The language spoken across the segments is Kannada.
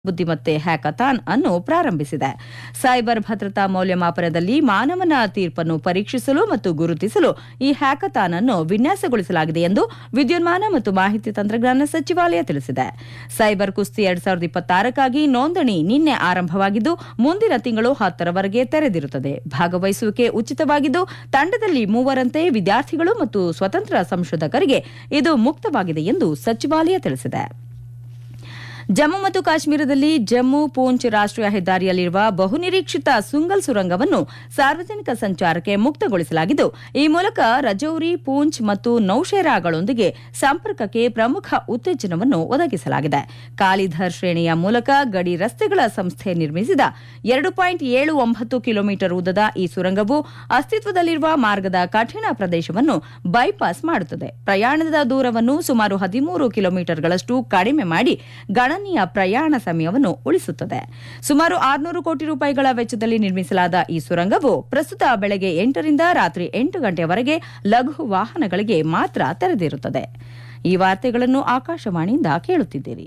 ಬುದ್ಧಿಮತ್ತೆ ಹ್ಯಾಕಥಾನ್ ಅನ್ನು ಪ್ರಾರಂಭಿಸಿದೆ ಸೈಬರ್ ಭದ್ರತಾ ಮೌಲ್ಯಮಾಪನದಲ್ಲಿ ಮಾನವನ ತೀರ್ಪನ್ನು ಪರೀಕ್ಷಿಸಲು ಮತ್ತು ಗುರುತಿಸಲು ಈ ಹ್ಯಾಕಥಾನ್ ಅನ್ನು ವಿನ್ಯಾಸಗೊಳಿಸಲಾಗಿದೆ ಎಂದು ವಿದ್ಯುನ್ಮಾನ ಮತ್ತು ಮಾಹಿತಿ ತಂತ್ರಜ್ಞಾನ ಸಚಿವಾಲಯ ತಿಳಿಸಿದೆ ಸೈಬರ್ ಕುಸ್ತಿ ಎರಡ್ ಸಾವಿರದ ಇಪ್ಪತ್ತಾರಕ್ಕಾಗಿ ನೋಂದಣಿ ನಿನ್ನೆ ಆರಂಭವಾಗಿದ್ದು ಮುಂದಿನ ತಿಂಗಳು ಹತ್ತರವರೆಗೆ ತೆರೆದಿರುತ್ತದೆ ಭಾಗವಹಿಸುವಿಕೆ ಉಚಿತವಾಗಿದ್ದು ತಂಡದಲ್ಲಿ ಮೂವರಂತೆ ವಿದ್ಯಾರ್ಥಿಗಳು ಮತ್ತು ಸ್ವತಂತ್ರ ಸಂಶೋಧಕರಿಗೆ ಇದು ಮುಕ್ತವಾಗಿದೆ ಎಂದು ಸಚಿವಾಲಯ ತಿಳಿಸಿದೆ ಜಮ್ಮು ಮತ್ತು ಕಾಶ್ಮೀರದಲ್ಲಿ ಜಮ್ಮು ಪೂಂಚ್ ರಾಷ್ಟೀಯ ಹೆದ್ದಾರಿಯಲ್ಲಿರುವ ಬಹುನಿರೀಕ್ಷಿತ ಸುಂಗಲ್ ಸುರಂಗವನ್ನು ಸಾರ್ವಜನಿಕ ಸಂಚಾರಕ್ಕೆ ಮುಕ್ತಗೊಳಿಸಲಾಗಿದ್ದು ಈ ಮೂಲಕ ರಜೌರಿ ಪೂಂಚ್ ಮತ್ತು ನೌಶೇರಾಗಳೊಂದಿಗೆ ಸಂಪರ್ಕಕ್ಕೆ ಪ್ರಮುಖ ಉತ್ತೇಜನವನ್ನು ಒದಗಿಸಲಾಗಿದೆ ಕಾಲಿಧರ್ ಶ್ರೇಣಿಯ ಮೂಲಕ ಗಡಿ ರಸ್ತೆಗಳ ಸಂಸ್ಥೆ ನಿರ್ಮಿಸಿದ ಎರಡು ಪಾಯಿಂಟ್ ಏಳು ಒಂಬತ್ತು ಕಿಲೋಮೀಟರ್ ಉದ್ದದ ಈ ಸುರಂಗವು ಅಸ್ತಿತ್ವದಲ್ಲಿರುವ ಮಾರ್ಗದ ಕಠಿಣ ಪ್ರದೇಶವನ್ನು ಬೈಪಾಸ್ ಮಾಡುತ್ತದೆ ಪ್ರಯಾಣದ ದೂರವನ್ನು ಸುಮಾರು ಹದಿಮೂರು ಕಿಲೋಮೀಟರ್ಗಳಷ್ಟು ಕಡಿಮೆ ಮಾಡಿ ಗಣನೀಯ ಪ್ರಯಾಣ ಸಮಯವನ್ನು ಉಳಿಸುತ್ತದೆ ಸುಮಾರು ಆರುನೂರು ಕೋಟಿ ರೂಪಾಯಿಗಳ ವೆಚ್ಚದಲ್ಲಿ ನಿರ್ಮಿಸಲಾದ ಈ ಸುರಂಗವು ಪ್ರಸ್ತುತ ಬೆಳಗ್ಗೆ ಎಂಟರಿಂದ ರಾತ್ರಿ ಎಂಟು ಗಂಟೆಯವರೆಗೆ ಲಘು ವಾಹನಗಳಿಗೆ ಮಾತ್ರ ತೆರೆದಿರುತ್ತದೆ ಈ ವಾರ್ತೆಗಳನ್ನು ಆಕಾಶವಾಣಿಯಿಂದ ಕೇಳುತ್ತಿದ್ದೀರಿ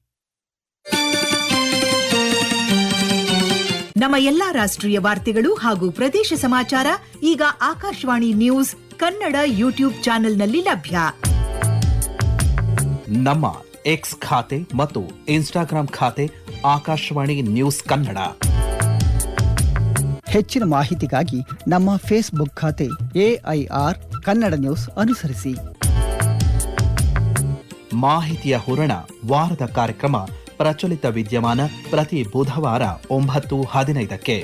ನಮ್ಮ ಎಲ್ಲಾ ರಾಷ್ಟ್ರೀಯ ವಾರ್ತೆಗಳು ಹಾಗೂ ಪ್ರದೇಶ ಸಮಾಚಾರ ಈಗ ಆಕಾಶವಾಣಿ ನ್ಯೂಸ್ ಕನ್ನಡ ಯೂಟ್ಯೂಬ್ ಚಾನೆಲ್ನಲ್ಲಿ ಲಭ್ಯ ನಮ್ಮ ಎಕ್ಸ್ ಖಾತೆ ಮತ್ತು ಇನ್ಸ್ಟಾಗ್ರಾಂ ಖಾತೆ ಆಕಾಶವಾಣಿ ನ್ಯೂಸ್ ಕನ್ನಡ ಹೆಚ್ಚಿನ ಮಾಹಿತಿಗಾಗಿ ನಮ್ಮ ಫೇಸ್ಬುಕ್ ಖಾತೆ ಎಐಆರ್ ಕನ್ನಡ ನ್ಯೂಸ್ ಅನುಸರಿಸಿ ಮಾಹಿತಿಯ ಹೂರಣ ವಾರದ ಕಾರ್ಯಕ್ರಮ ಪ್ರಚಲಿತ ವಿದ್ಯಮಾನ ಪ್ರತಿ ಬುಧವಾರ ಒಂಬತ್ತು ಹದಿನೈದಕ್ಕೆ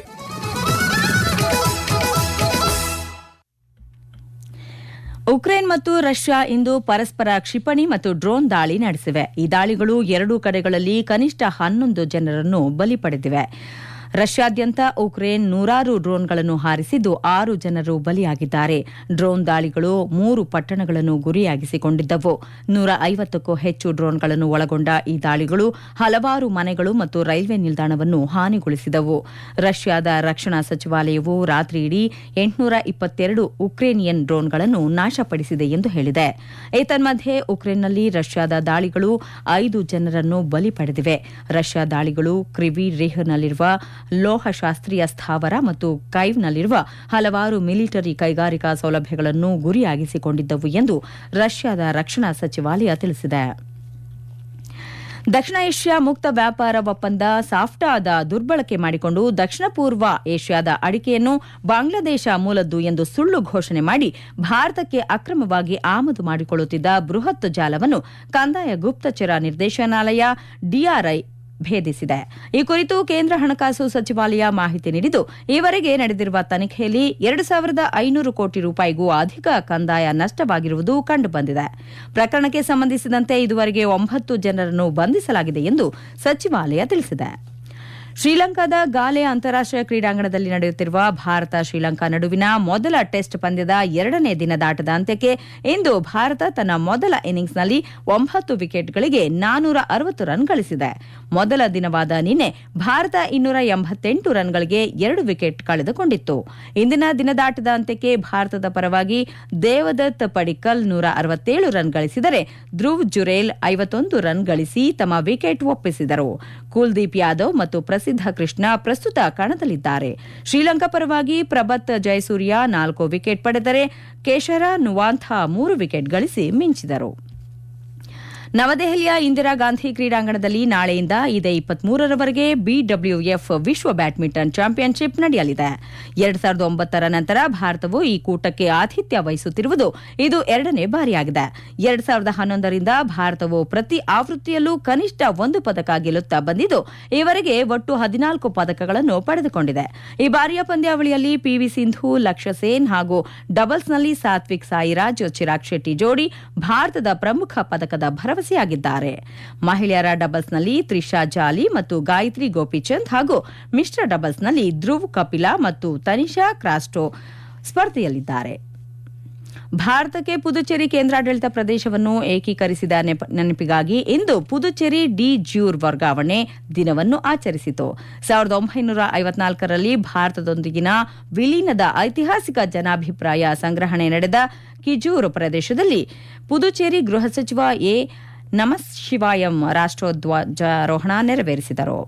ಉಕ್ರೇನ್ ಮತ್ತು ರಷ್ಯಾ ಇಂದು ಪರಸ್ಪರ ಕ್ಷಿಪಣಿ ಮತ್ತು ಡ್ರೋನ್ ದಾಳಿ ನಡೆಸಿವೆ ಈ ದಾಳಿಗಳು ಎರಡೂ ಕಡೆಗಳಲ್ಲಿ ಕನಿಷ್ಠ ಹನ್ನೊಂದು ಜನರನ್ನು ಬಲಿ ಪಡೆದಿವೆ ರಷ್ಯಾದ್ಯಂತ ಉಕ್ರೇನ್ ನೂರಾರು ಡ್ರೋನ್ಗಳನ್ನು ಹಾರಿಸಿದ್ದು ಆರು ಜನರು ಬಲಿಯಾಗಿದ್ದಾರೆ ಡ್ರೋನ್ ದಾಳಿಗಳು ಮೂರು ಪಟ್ಟಣಗಳನ್ನು ಗುರಿಯಾಗಿಸಿಕೊಂಡಿದ್ದವು ನೂರ ಐವತ್ತಕ್ಕೂ ಹೆಚ್ಚು ಡ್ರೋನ್ಗಳನ್ನು ಒಳಗೊಂಡ ಈ ದಾಳಿಗಳು ಹಲವಾರು ಮನೆಗಳು ಮತ್ತು ರೈಲ್ವೆ ನಿಲ್ದಾಣವನ್ನು ಹಾನಿಗೊಳಿಸಿದವು ರಷ್ಯಾದ ರಕ್ಷಣಾ ಸಚಿವಾಲಯವು ರಾತ್ರಿಯಿಡೀ ಎಂಟುನೂರ ಇಪ್ಪತ್ತೆರಡು ಉಕ್ರೇನಿಯನ್ ಡ್ರೋನ್ಗಳನ್ನು ನಾಶಪಡಿಸಿದೆ ಎಂದು ಹೇಳಿದೆ ಏತನ್ಮಧ್ಯೆ ಉಕ್ರೇನ್ನಲ್ಲಿ ರಷ್ಯಾದ ದಾಳಿಗಳು ಐದು ಜನರನ್ನು ಬಲಿ ಪಡೆದಿವೆ ರಷ್ಯಾ ದಾಳಿಗಳು ಕ್ರಿವಿ ರೇಹ್ನಲ್ಲಿರುವ ಲೋಹಶಾಸ್ತ್ರೀಯ ಸ್ಥಾವರ ಮತ್ತು ಕೈವ್ನಲ್ಲಿರುವ ಹಲವಾರು ಮಿಲಿಟರಿ ಕೈಗಾರಿಕಾ ಸೌಲಭ್ಯಗಳನ್ನು ಗುರಿಯಾಗಿಸಿಕೊಂಡಿದ್ದವು ಎಂದು ರಷ್ಯಾದ ರಕ್ಷಣಾ ಸಚಿವಾಲಯ ತಿಳಿಸಿದೆ ದಕ್ಷಿಣ ಏಷ್ಯಾ ಮುಕ್ತ ವ್ಯಾಪಾರ ಒಪ್ಪಂದ ಸಾಫ್ಟಾದ ದುರ್ಬಳಕೆ ಮಾಡಿಕೊಂಡು ದಕ್ಷಿಣ ಪೂರ್ವ ಏಷ್ಯಾದ ಅಡಿಕೆಯನ್ನು ಬಾಂಗ್ಲಾದೇಶ ಮೂಲದ್ದು ಎಂದು ಸುಳ್ಳು ಘೋಷಣೆ ಮಾಡಿ ಭಾರತಕ್ಕೆ ಅಕ್ರಮವಾಗಿ ಆಮದು ಮಾಡಿಕೊಳ್ಳುತ್ತಿದ್ದ ಬೃಹತ್ ಜಾಲವನ್ನು ಕಂದಾಯ ಗುಪ್ತಚರ ನಿರ್ದೇಶನಾಲಯ ಡಿಆರ್ಐ ಭೇದಿಸಿದೆ ಈ ಕುರಿತು ಕೇಂದ್ರ ಹಣಕಾಸು ಸಚಿವಾಲಯ ಮಾಹಿತಿ ನೀಡಿದ್ದು ಈವರೆಗೆ ನಡೆದಿರುವ ತನಿಖೆಯಲ್ಲಿ ಎರಡು ಸಾವಿರದ ಐನೂರು ಕೋಟಿ ರೂಪಾಯಿಗೂ ಅಧಿಕ ಕಂದಾಯ ನಷ್ಟವಾಗಿರುವುದು ಕಂಡುಬಂದಿದೆ ಪ್ರಕರಣಕ್ಕೆ ಸಂಬಂಧಿಸಿದಂತೆ ಇದುವರೆಗೆ ಒಂಬತ್ತು ಜನರನ್ನು ಬಂಧಿಸಲಾಗಿದೆ ಎಂದು ಸಚಿವಾಲಯ ತಿಳಿಸಿದೆ ಶ್ರೀಲಂಕಾದ ಗಾಲೆ ಅಂತಾರಾಷ್ಟೀಯ ಕ್ರೀಡಾಂಗಣದಲ್ಲಿ ನಡೆಯುತ್ತಿರುವ ಭಾರತ ಶ್ರೀಲಂಕಾ ನಡುವಿನ ಮೊದಲ ಟೆಸ್ಟ್ ಪಂದ್ಯದ ಎರಡನೇ ದಿನದಾಟದ ಅಂತ್ಯಕ್ಕೆ ಇಂದು ಭಾರತ ತನ್ನ ಮೊದಲ ಇನ್ನಿಂಗ್ಸ್ನಲ್ಲಿ ಒಂಬತ್ತು ವಿಕೆಟ್ಗಳಿಗೆ ನಾನೂರ ಅರವತ್ತು ರನ್ ಗಳಿಸಿದೆ ಮೊದಲ ದಿನವಾದ ನಿನ್ನೆ ಭಾರತ ಇನ್ನೂರ ಎಂಬತ್ತೆಂಟು ರನ್ಗಳಿಗೆ ಎರಡು ವಿಕೆಟ್ ಕಳೆದುಕೊಂಡಿತ್ತು ಇಂದಿನ ದಿನದಾಟದ ಅಂತ್ಯಕ್ಕೆ ಭಾರತದ ಪರವಾಗಿ ದೇವದತ್ ಪಡಿಕ್ಕಲ್ ನೂರ ಅರವತ್ತೇಳು ರನ್ ಗಳಿಸಿದರೆ ಧ್ರುವ್ ಜುರೇಲ್ ಐವತ್ತೊಂದು ರನ್ ಗಳಿಸಿ ತಮ್ಮ ವಿಕೆಟ್ ಒಪ್ಪಿಸಿದರು ಕುಲ್ದೀಪ್ ಯಾದವ್ ಮತ್ತು ಪ್ರಸಿದ್ಧ ಕೃಷ್ಣ ಪ್ರಸ್ತುತ ಕಣದಲ್ಲಿದ್ದಾರೆ ಶ್ರೀಲಂಕಾ ಪರವಾಗಿ ಪ್ರಭತ್ ಜಯಸೂರ್ಯ ನಾಲ್ಕು ವಿಕೆಟ್ ಪಡೆದರೆ ಕೇಶರ ನುವಾಂಥ ಮೂರು ವಿಕೆಟ್ ಗಳಿಸಿ ಮಿಂಚಿದರು ನವದೆಹಲಿಯ ಇಂದಿರಾ ಗಾಂಧಿ ಕ್ರೀಡಾಂಗಣದಲ್ಲಿ ನಾಳೆಯಿಂದ ಇದೇ ಇಪ್ಪತ್ಮೂರರವರೆಗೆ ಬಿಡಬ್ಲ್ಯೂಎಫ್ ವಿಶ್ವ ಬ್ಯಾಡ್ಮಿಂಟನ್ ಚಾಂಪಿಯನ್ಶಿಪ್ ನಡೆಯಲಿದೆ ಎರಡ್ ಸಾವಿರದ ಒಂಬತ್ತರ ನಂತರ ಭಾರತವು ಈ ಕೂಟಕ್ಕೆ ಆತಿಥ್ಯ ವಹಿಸುತ್ತಿರುವುದು ಇದು ಎರಡನೇ ಬಾರಿಯಾಗಿದೆ ಎರಡ್ ಸಾವಿರದ ಹನ್ನೊಂದರಿಂದ ಭಾರತವು ಪ್ರತಿ ಆವೃತ್ತಿಯಲ್ಲೂ ಕನಿಷ್ಠ ಒಂದು ಪದಕ ಗೆಲ್ಲುತ್ತಾ ಬಂದಿದ್ದು ಈವರೆಗೆ ಒಟ್ಟು ಹದಿನಾಲ್ಕು ಪದಕಗಳನ್ನು ಪಡೆದುಕೊಂಡಿದೆ ಈ ಬಾರಿಯ ಪಂದ್ಯಾವಳಿಯಲ್ಲಿ ಪಿವಿ ಸಿಂಧು ಲಕ್ಷ್ಯ ಸೇನ್ ಹಾಗೂ ಡಬಲ್ಸ್ನಲ್ಲಿ ಸಾತ್ವಿಕ್ ಸಾಯಿರಾಜ್ ಚಿರಾಗ್ ಶೆಟ್ಟಿ ಜೋಡಿ ಭಾರತದ ಪ್ರಮುಖ ಪದಕದ ಭರವಸೆಯಾಗಿದ್ದಾರೆ ಮಹಿಳೆಯರ ಡಬಲ್ಸ್ನಲ್ಲಿ ತ್ರಿಷಾ ಜಾಲಿ ಮತ್ತು ಗಾಯತ್ರಿ ಗೋಪಿಚಂದ್ ಹಾಗೂ ಮಿಶ್ರ ಡಬಲ್ಸ್ನಲ್ಲಿ ಧ್ರುವ್ ಕಪಿಲಾ ಮತ್ತು ತನಿಷಾ ಕ್ರಾಸ್ಟೋ ಸ್ಪರ್ಧೆಯಲ್ಲಿದ್ದಾರೆ ಭಾರತಕ್ಕೆ ಪುದುಚೇರಿ ಕೇಂದ್ರಾಡಳಿತ ಪ್ರದೇಶವನ್ನು ಏಕೀಕರಿಸಿದ ನೆಪ- ನೆನಪಿಗಾಗಿ ಇಂದು ಪುದುಚೇರಿ ಡಿ ಜ್ಯೂರ್ ವರ್ಗಾವಣೆ ದಿನವನ್ನು ಆಚರಿಸಿತು ಸಾವಿರದ ಒಂಬೈನೂರ ಐವತ್ನಾಲ್ಕರಲ್ಲಿ ಭಾರತದೊಂದಿಗಿನ ವಿಲೀನದ ಐತಿಹಾಸಿಕ ಜನಾಭಿಪ್ರಾಯ ಸಂಗ್ರಹಣೆ ನಡೆದ ಕಿಜೂರು ಪ್ರದೇಶದಲ್ಲಿ ಪುದುಚೇರಿ ಗೃಹ ಸಚಿವ ಎ ನಮಃ ಶಿವಾಯಂ ರಾಷ್ಟ್ರೋಧ್ವಜಾರೋಹಣ ನೆರವೇರಿಸಿದರು